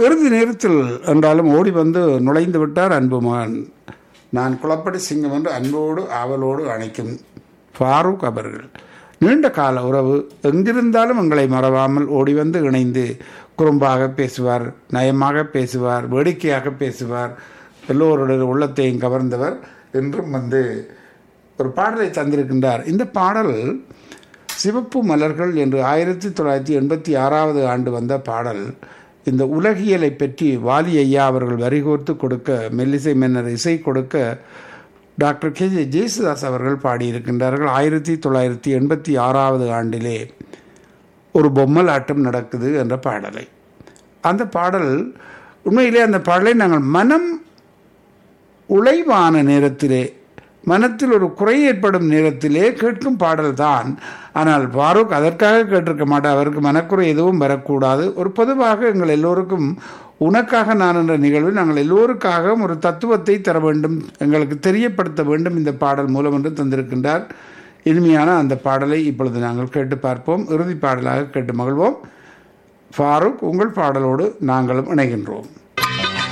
இறுதி நேரத்தில் என்றாலும் ஓடி வந்து நுழைந்து விட்டார் அன்பு மகன் நான் குளப்படி சிங்கம் என்று அன்போடு ஆவலோடு அணைக்கும் ஃபாரூக் அவர்கள் நீண்ட கால உறவு எங்கிருந்தாலும் எங்களை மறவாமல் ஓடி வந்து இணைந்து குறும்பாக பேசுவார் நயமாக பேசுவார் வேடிக்கையாக பேசுவார் எல்லோருடைய உள்ளத்தையும் கவர்ந்தவர் என்றும் வந்து ஒரு பாடலை தந்திருக்கின்றார் இந்த பாடல் சிவப்பு மலர்கள் என்று ஆயிரத்தி தொள்ளாயிரத்தி எண்பத்தி ஆறாவது ஆண்டு வந்த பாடல் இந்த உலகியலை பற்றி வாலி ஐயா அவர்கள் வரிகோர்த்து கொடுக்க மெல்லிசை மன்னர் இசை கொடுக்க டாக்டர் கே ஜே ஜேசுதாஸ் அவர்கள் பாடியிருக்கின்றார்கள் ஆயிரத்தி தொள்ளாயிரத்தி எண்பத்தி ஆறாவது ஆண்டிலே ஒரு பொம்மல் ஆட்டம் நடக்குது என்ற பாடலை அந்த பாடல் உண்மையிலே அந்த பாடலை நாங்கள் மனம் உழைவான நேரத்திலே மனத்தில் ஒரு குறை ஏற்படும் நேரத்திலே கேட்கும் பாடல் தான் ஆனால் ஃபாரூக் அதற்காக கேட்டிருக்க மாட்டார் அவருக்கு மனக்குறை எதுவும் வரக்கூடாது ஒரு பொதுவாக எங்கள் எல்லோருக்கும் உனக்காக நான் என்ற நிகழ்வில் நாங்கள் எல்லோருக்காகவும் ஒரு தத்துவத்தை தர வேண்டும் எங்களுக்கு தெரியப்படுத்த வேண்டும் இந்த பாடல் மூலம் என்று தந்திருக்கின்றார் இனிமையான அந்த பாடலை இப்பொழுது நாங்கள் கேட்டு பார்ப்போம் இறுதி பாடலாக கேட்டு மகிழ்வோம் ஃபாரூக் உங்கள் பாடலோடு நாங்களும் இணைகின்றோம்